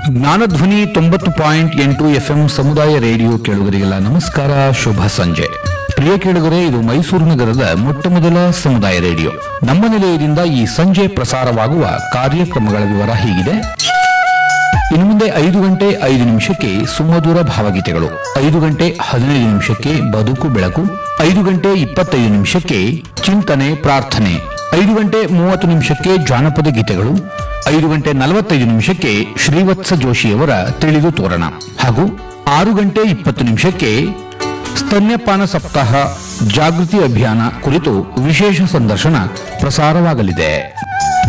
ಜ್ಞಾನಧ್ವನಿ ತೊಂಬತ್ತು ಪಾಯಿಂಟ್ ಎಂಟು ಎಫ್ಎಂ ಸಮುದಾಯ ರೇಡಿಯೋ ಕೇಳುಗರಿಗೆಲ್ಲ ನಮಸ್ಕಾರ ಶುಭ ಸಂಜೆ ಪ್ರಿಯ ಕೇಳುಗರೆ ಇದು ಮೈಸೂರು ನಗರದ ಮೊಟ್ಟ ಮೊದಲ ಸಮುದಾಯ ರೇಡಿಯೋ ನಮ್ಮ ನಿಲಯದಿಂದ ಈ ಸಂಜೆ ಪ್ರಸಾರವಾಗುವ ಕಾರ್ಯಕ್ರಮಗಳ ವಿವರ ಹೀಗಿದೆ ಇನ್ನು ಮುಂದೆ ಐದು ಗಂಟೆ ಐದು ನಿಮಿಷಕ್ಕೆ ಸುಮಧುರ ಭಾವಗೀತೆಗಳು ಐದು ಗಂಟೆ ಹದಿನೈದು ನಿಮಿಷಕ್ಕೆ ಬದುಕು ಬೆಳಕು ಐದು ಗಂಟೆ ಇಪ್ಪತ್ತೈದು ನಿಮಿಷಕ್ಕೆ ಚಿಂತನೆ ಪ್ರಾರ್ಥನೆ ಐದು ಗಂಟೆ ಮೂವತ್ತು ನಿಮಿಷಕ್ಕೆ ಜಾನಪದ ಗೀತೆಗಳು ಐದು ಗಂಟೆ ನಲವತ್ತೈದು ನಿಮಿಷಕ್ಕೆ ಶ್ರೀವತ್ಸ ಜೋಶಿಯವರ ತಿಳಿದು ತೋರಣ ಹಾಗೂ ಆರು ಗಂಟೆ ಇಪ್ಪತ್ತು ನಿಮಿಷಕ್ಕೆ ಸ್ತನ್ಯಪಾನ ಸಪ್ತಾಹ ಜಾಗೃತಿ ಅಭಿಯಾನ ಕುರಿತು ವಿಶೇಷ ಸಂದರ್ಶನ ಪ್ರಸಾರವಾಗಲಿದೆ